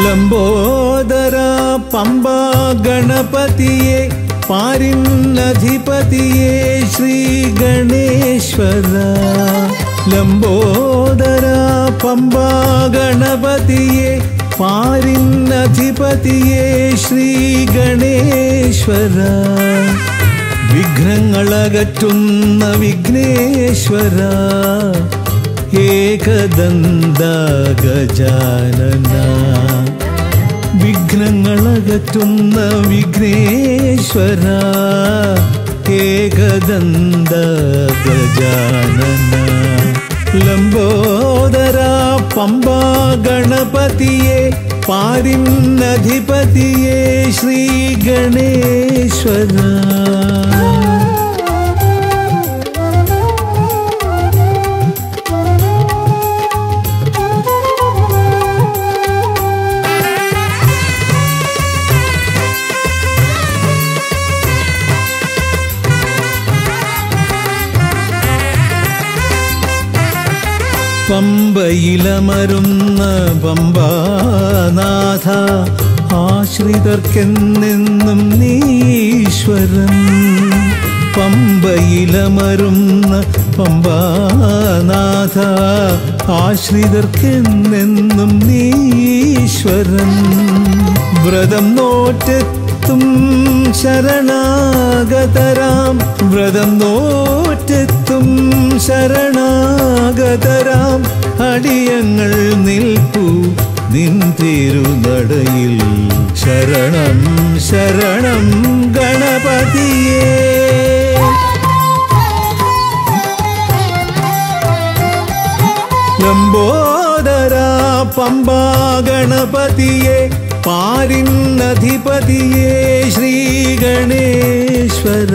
ലംബോദര പമ്പ ഗണപതിയെ പാരിന്നധിപതിയെ ശ്രീ ഗണേശ്വര ലംബോദര പമ്പ ഗണപതിയെ പാരിന്നധിപതിയെ ശ്രീ ഗണേശ്വര വിഘ്നങ്ങളകറ്റുന്ന വിഘ്നേശ്വര ഏകദന്ത ഗജാനന വിഘ്നങ്ങളകറ്റുന്ന വിഘ്നേശ്വര ഏകദന്ത ഗജാനന ലംബോദര പമ്പ ഗണപതിയെ പാരിന്നധിപതിയെ ശ്രീ ഗണേശ്വര പമ്പയിലമരുന്ന പമ്പാനാഥ ആശ്രിതർക്കെന്നെന്നും നീശ്വരൻ പമ്പയിലമരുന്ന പമ്പാനാഥ ആശ്രിതർക്കെന്നെന്നും നീശ്വരൻ വ്രതം നോറ്റെത്തും ശരണാഗതരാം വ്രതം നോറ്റെത്തും ശരണാഗതരാം അടിയങ്ങൾ നിൽപ്പു നിൻ തിരുനടയിൽ ശരണം ശരണം ഗണപതിയേ ലംബോദര പമ്പ ഗണപതിയെ പാരിന്നധിപതിയെ ശ്രീ ഗണേശ്വര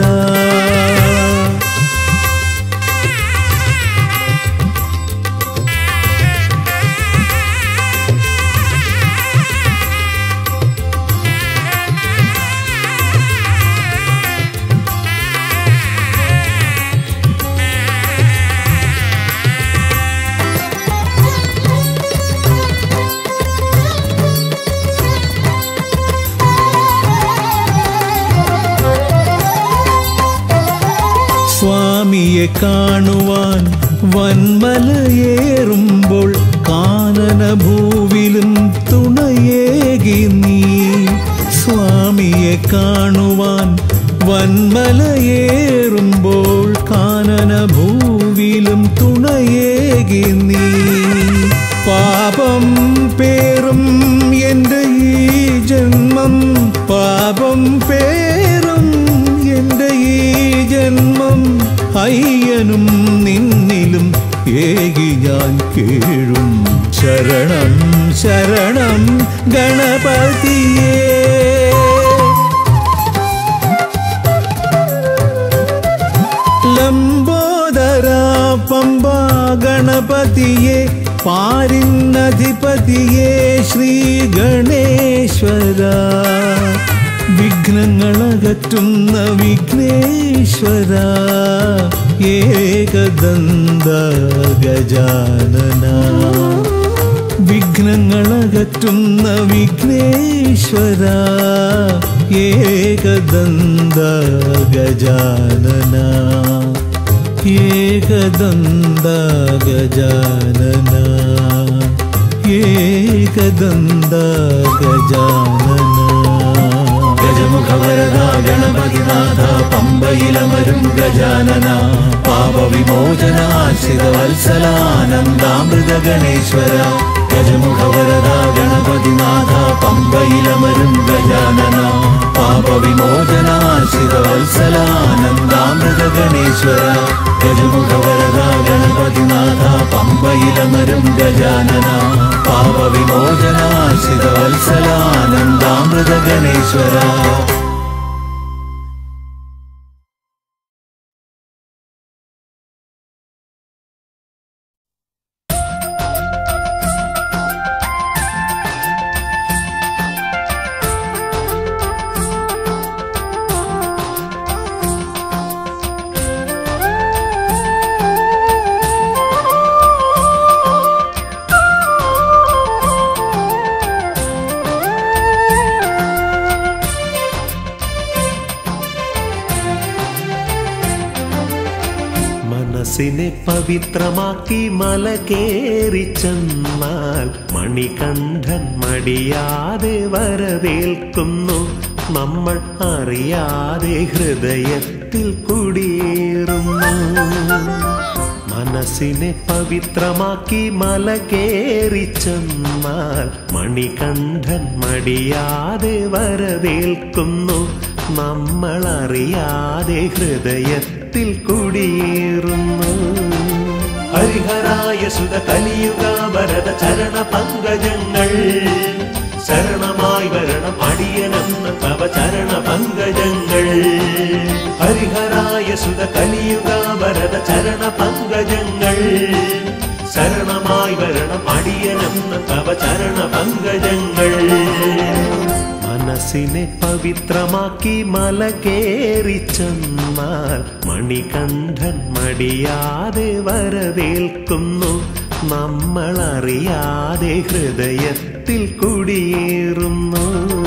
സ്വാമിയെ കാണുവാൻ വന്മലയേറുമ്പോൾ കാനനഭൂവിലും തുണയേകി നീ സ്വാമിയെ കാണുവാൻ വന്മലയേറുമ്പോൾ കാനനഭൂവിലും തുണയേകി നീ പാപം പേറും എൻ്റെ ഈ ജന്മം പാപം പേറും എൻ്റെ ഈ ജന്മം അയ്യനും നിന്നിലും ഏകി ഞാൻ കേഴും ശരണം ശരണം ഗണപതിയേ ലംബോദര പമ്പ ഗണപതിയെ പാരിന്നധിപതിയെ ശ്രീ ഗണേശ്വര വിഘ്നങ്ങളകറ്റുന്ന വിഘ്നേശ്വര ഏകദന്ത ഗജാനന വിഘ്നങ്ങളകറ്റുന്ന വിഘ്നേശ്വര ഏകദന്ത ഗജാനന ഏകദന്ത ഗജാനന ഏകദന്ത ഗജാനന ഗജമുഖവരദ ഗണപതിനാഥ പമ്പയിലമരും ഗജാനന പാപവിമോചന ആശ്രിത വത്സലാനന്ദാമൃത ഗണേശ്വര ഗജമുഖവരദ ഗണപതിനാഥ പമ്പയിലമരും ഗജാനന പാപവിമോചന ആശ്രിത വത്സലാനന്ദാമൃത ഗണേശ്വര ഗജമുഖവരദ ഗണപതിനാഥ പമ്പയിലമരും ഗജാനന പാപവിമോചന ആശ്രിത വത്സലാനന്ദാമൃത ഗണേശ്വര ും മനസ്സിനെ പവിത്രമാക്കി മല കേറി ചെന്നാൽ മണികണ്ഠൻ മടിയാതെ വരവേൽക്കുന്നു നമ്മൾ അറിയാതെ ഹൃദയത്തിൽ കുടിയേറുന്നു മനസ്സിനെ പവിത്രമാക്കി മല കേറി ചെന്നാൽ മണികണ്ഠൻ മടിയാതെ വരവേൽക്കുന്നു നമ്മൾ അറിയാതെ ഹൃദയത്തിൽ കുടിയേറുന്നു ഹരിഹരായ സുത കലിയുഗ ഭരത ചരണ പങ്കജങ്ങൾ ശരണമായി വരണം അടിയനെന്ന് തവ ചരണ പങ്കജങ്ങൾ ഹരിഹരായ സുത കലിയുഗ ഭരത ചരണ പങ്കജങ്ങൾ ശരണമായി വരണം അടിയനെന്ന് തവ ചരണ പങ്കജങ്ങൾ മനസ്സിനെ പവിത്രമാക്കി മല കേറി ചെന്നാൽ മണികണ്ഠൻ മടിയാതെ വരവേൽക്കുന്നു നമ്മൾ അറിയാതെ ഹൃദയത്തിൽ കുടിയേറുന്നു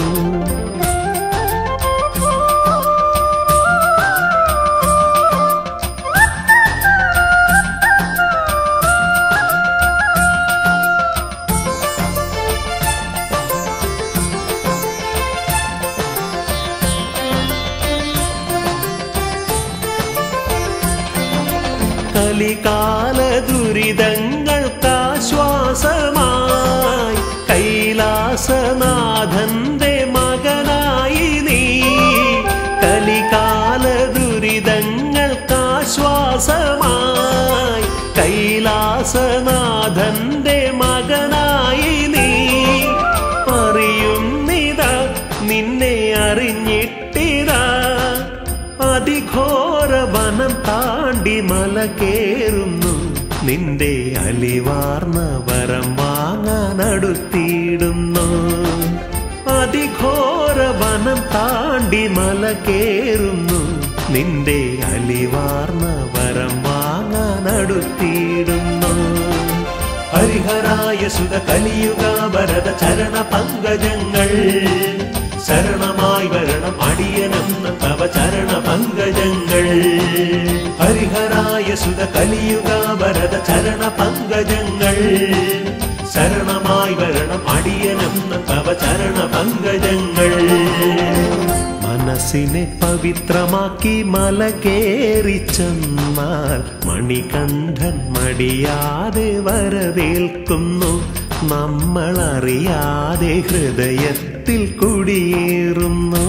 കലികാല ദുരിതങ്ങൾക്കാശ്വാസമായി കൈലാസനാഥന്റെ മകനായി നീ കലികാല ദുരിതങ്ങൾക്കാശ്വാസമായി കൈലാസനാഥന്റെ മകനായി നീ അറിയുന്നിതാ നിന്നെ അറിഞ്ഞിട്ടിതാ അതിഘോര വനം താണ്ടി മല കേറുന്നു നിന്റെ അലിവാർന്ന വരം വാങ്ങാൻ അടുത്തിടുന്നു അതിഘോര വനം താണ്ടി മല കേറുന്നു നിന്റെ അലിവാർന്ന വരം വാങ്ങാൻ അടുത്തിടുന്നു ഹരിഹരായ സുത കലിയുഗ ഭരത ചരണ പങ്കജങ്ങൾ ശരണമായി വരണം അടിയനെന്ന് തവ ചരണ പങ്കജങ്ങൾ ഹരിഹരായ സുത കലിയുഗ ഭരത ചരണ പങ്കജങ്ങൾ ശരണമായി വരണം അടിയനെന്ന് തവ ചരണ പങ്കജങ്ങൾ മനസ്സിനെ പവിത്രമാക്കി മല കേറി ചെന്നാൽ മണികണ്ഠൻ മടിയാതെ വരവേൽക്കുന്നു നമ്മൾ അറിയാതെ ഹൃദയത്തിൽ കുടിയേറുന്നു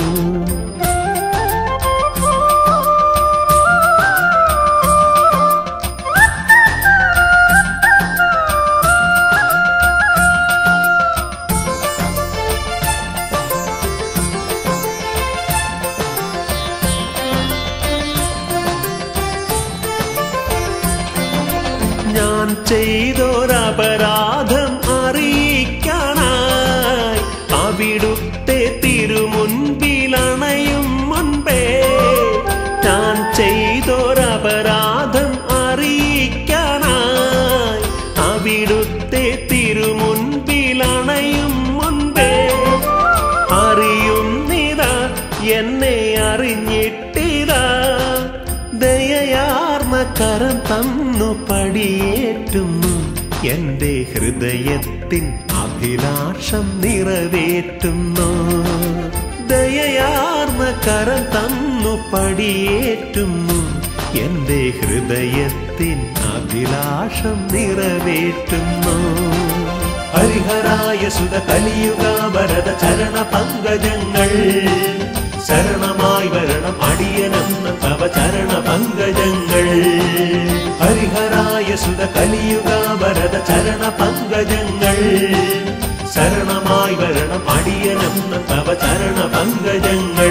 ഞാൻ ചെയ്തൊരപരാധം അറിയിക്കാനായി അവിടുത്തെ തിരുമുൻപിലണയും മുൻപേ ഞാൻ ചെയ്തൊരപരാധം അറിയിക്കാനായി അവിടുത്തെ തിരുമുൻപിലണയും മുൻപേ അറിയുന്നിതാ എന്നെ അറിഞ്ഞിട്ടിതാ ദയയാർന്ന കരം തന്നു പടിയേറ്റുന്നു എന്റെ ഹൃദയത്തിൻ അഭിലാഷം നിറവേറ്റുന്നു ദയയാർന്ന കരം തന്നു പടിയേറ്റുന്നു എന്റെ ഹൃദയത്തിൻ അഭിലാഷം നിറവേറ്റുന്നു ഹരിഹരായ സുത കലിയുഗ ഭരത ചരണ പങ്കജങ്ങൾ ശരണമായി വരണം അടിയനെന്ന് തവ ചരണ പങ്കജങ്ങൾ ഹരിഹരായ സുത കലിയുഗ ഭരത ചരണ പങ്കജങ്ങൾ ശരണമായി വരണം അടിയനെന്ന് തവ ചരണ പങ്കജങ്ങൾ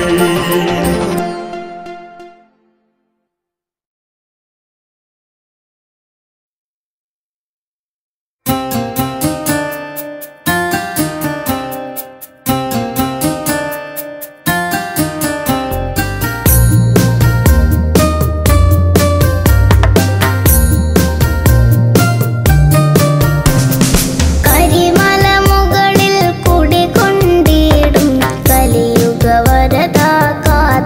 കരിമല മുകളിൽ കുടികൊണ്ടിടും കലിയുഗ വരദാ കാ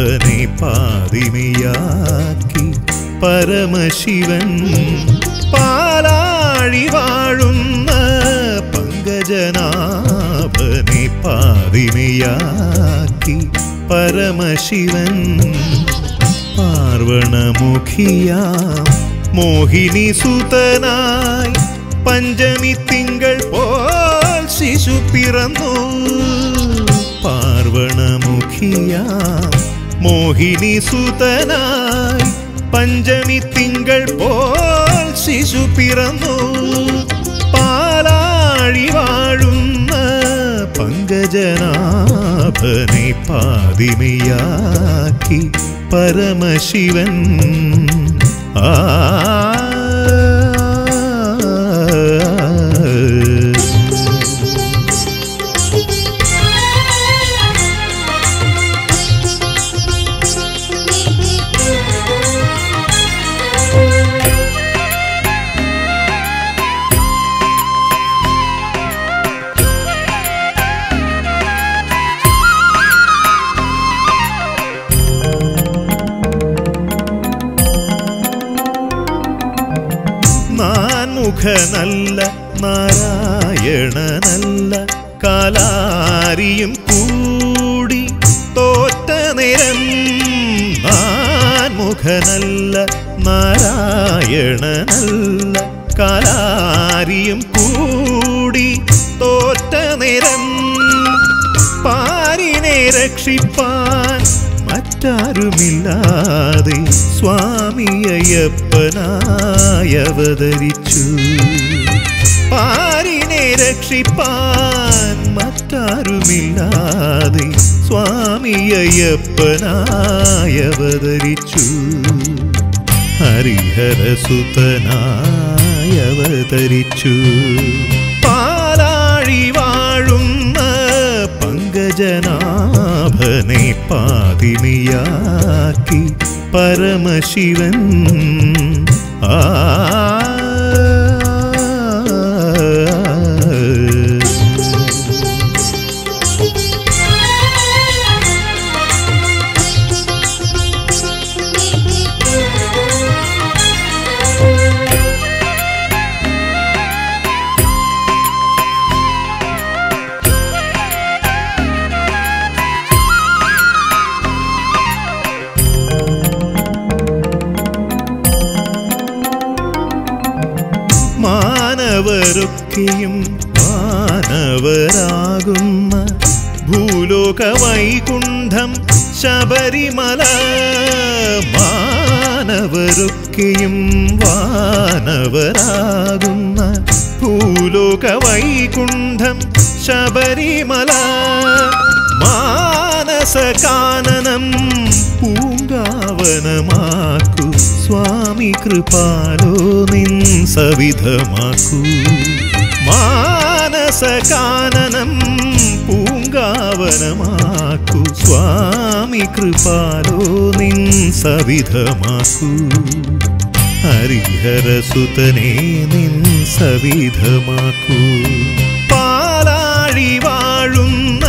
പത്മനാഭനെ പാതിമിയാക്കി പരമശിവൻ പാലാഴി വാഴുന്ന പങ്കജനാഭനെ പാതിമിയാക്കി പരമശിവൻ പാർവണമുഖിയാം മോഹിനി സുതനായി പഞ്ചമി തിങ്കൾ പോൽ ശിശു പിറന്നു പാർവണമുഖിയാം മോഹിനി സുതനായി പഞ്ചമി തിങ്കൾ പോൽ ശിശു പിറന്നു പാലാഴി വാഴുന്ന പങ്കജനാഭനെ പാതിമിയാക്കി പരമശിവൻ ആ നാൻമുഖനല്ല നാരായണനല്ല കാലാരിയും കൂടി തോറ്റ നേരം നാൻമുഖനല്ല നാരായണനല്ല കാലാരിയും കൂടി തോറ്റ നേരം പാരിനെ രക്ഷിപ്പാൻ മറ്റാരുമില്ലാതെ സ്വാമി അയ്യപ്പനായി അവതരിച്ചു പാരിനെ രക്ഷിപ്പാൻ മറ്റാരുമില്ലാതെ സ്വാമി അയ്യപ്പനായി അവതരിച്ചു ഹരിഹരസുതനായി അവതരിച്ചു പാലാഴി വാഴുന്ന പങ്കജനാഭനെ പാതിമിയാക്കി പരമശിവൻ ആ മാനവരൊക്കെയും മാനവരാകുന്ന ഭൂലോക വൈകുണ്ഠം ശബരിമല മാനവരൊക്കെയും വാനവരാകുന്ന ഭൂലോക വൈകുണ്ഠം ശബരിമല മാനസകാനനം പൂങ്കാവനമാക്കൂ സ്വാമി കൃപാലോ നിൻ സവിധമാക്കൂ മാനസകാനനം പൂങ്കാവനമാക്കൂ സ്വാമി കൃപാലോ നിൻ സവിധമാക്കൂ ഹരിഹരസുതനെ നിൻ സവിധമാക്കൂ പാലാഴി വാഴുന്ന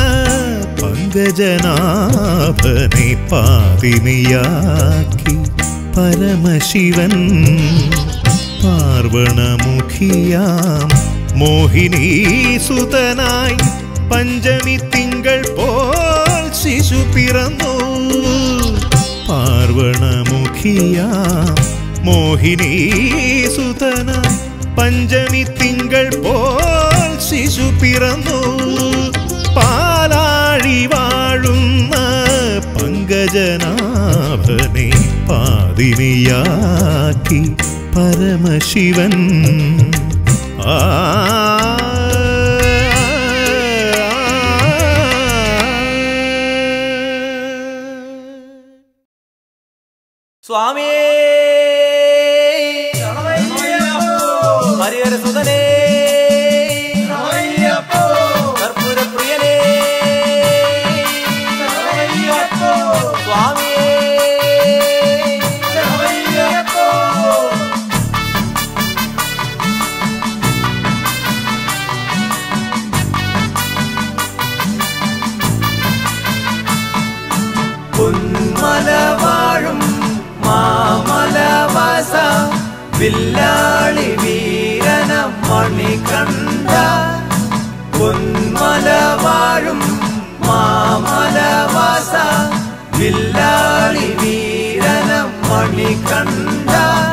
പങ്കജനാഭനെ പാതിമിയാക്കി പരമശിവൻ പാർവണമുഖിയാം മോഹിനി സുതനായി പഞ്ചമി തിങ്കൾ പോൽ ശിശു പിറന്നു പാർവണമുഖിയാം മോഹിനി സുതനായി പഞ്ചമി തിങ്കൾ പോൽ ശിശു പിറന്നു പാലാഴി വാഴുന്ന പങ്കജനാഭനെ പാതിനിയാക്കി പരമശിവൻ ആ സ്വാമിയേ ഹരിഹര സുതനേ കർപ്പൂരപ്രിയനേ സ്വാമിയേ വാസ വില്ലാളി വീരന മണികണ്ഠ പൊന്മല വാഴും മാമലവാസ വില്ലാളി വീരന മണികണ്ഠ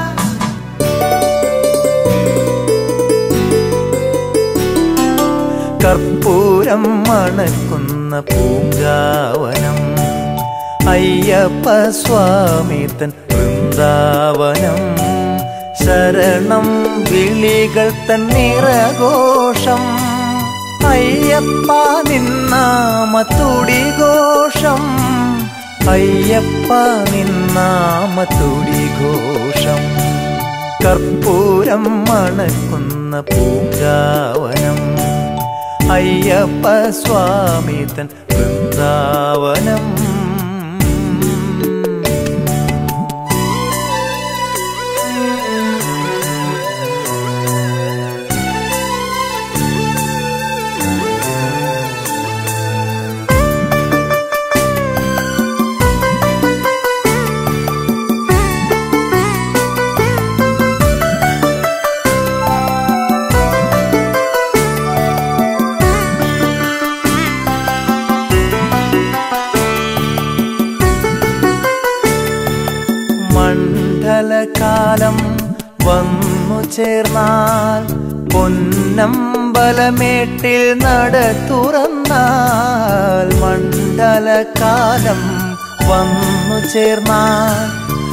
കർപ്പൂരം മണക്കുന്ന പൂങ്കാവനം അയ്യപ്പ സ്വാമി തൻ വൃന്ദാവനം ശരണം വിളികൾ തൻ നിറഘോഷം അയ്യപ്പ നിന്നാമത്തുടി ഘോഷം അയ്യപ്പ നിന്നാമത്തുടി ഘോഷം കർപ്പൂരം മണക്കുന്ന പൂങ്കാവനം അയ്യപ്പ സ്വാമി തൻ വൃന്ദാവനം മണ്ഡലകാലം വന്നു ചേർന്നാൽ പൊന്നമ്പലമേട്ടിൽ നട തുറന്നാൽ മണ്ഡലകാലം വന്നു ചേർന്നാൽ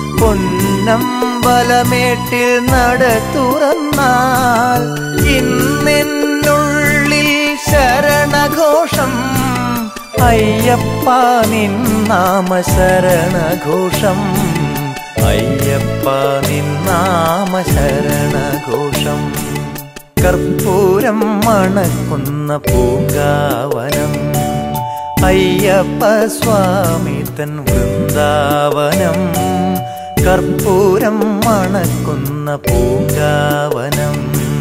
പൊന്നമ്പലമേട്ടിൽ നട തുറന്നാൽ ഇന്നെന്നുള്ളിൽ ശരണഘോഷം അയ്യപ്പ നിന്നാമ ശരണഘോഷം അയ്യപ്പ നിന്നാമ ശരണഘോഷം കർപ്പൂരം മണക്കുന്ന പൂങ്കാവനം അയ്യപ്പ സ്വാമി തൻ വൃന്ദാവനം കർപ്പൂരം മണക്കുന്ന പൂങ്കാവനം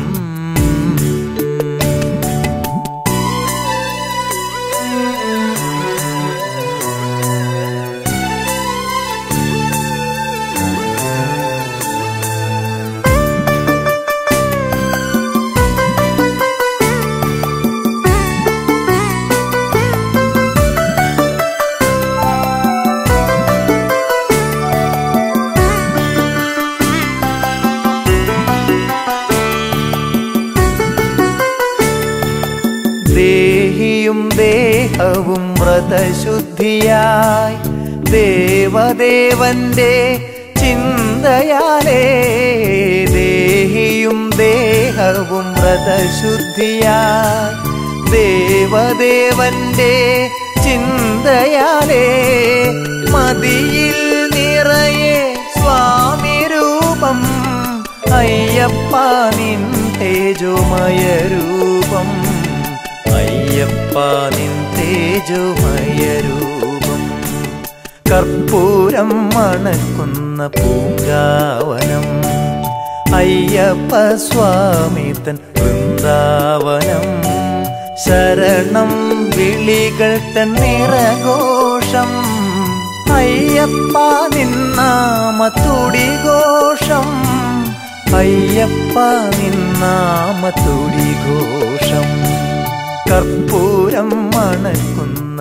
ദേഹിയും ദേഹവും വ്രതശുദ്ധിയായി ദേവദേവന്റെ ചിന്തയാലേ ദേഹിയും ദേഹവും വ്രതശുദ്ധിയായി ദേവദേവന്റെ ചിന്തയാലേ മതിയിൽ നിറയെ സ്വാമി രൂപം അയ്യപ്പ നിൻ തേജോമയ രൂപം അയ്യപ്പ നിൻ തേജോമയ രൂപം കർപ്പൂരം മണക്കുന്ന പൂങ്കാവനം അയ്യപ്പ സ്വാമി തൻ വൃന്ദാവനം ശരണം വിളികൾ തൻ നിറഘോഷം അയ്യപ്പ നിന്നാമത്തുടി ഘോഷം അയ്യപ്പ നിന്നാമത്തുടി ഘോഷം കർപ്പൂരം മണക്കുന്ന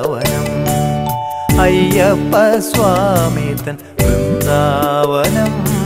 പൂങ്കാവനം അയ്യപ്പ സ്വാമി തൻ വൃന്ദാവനം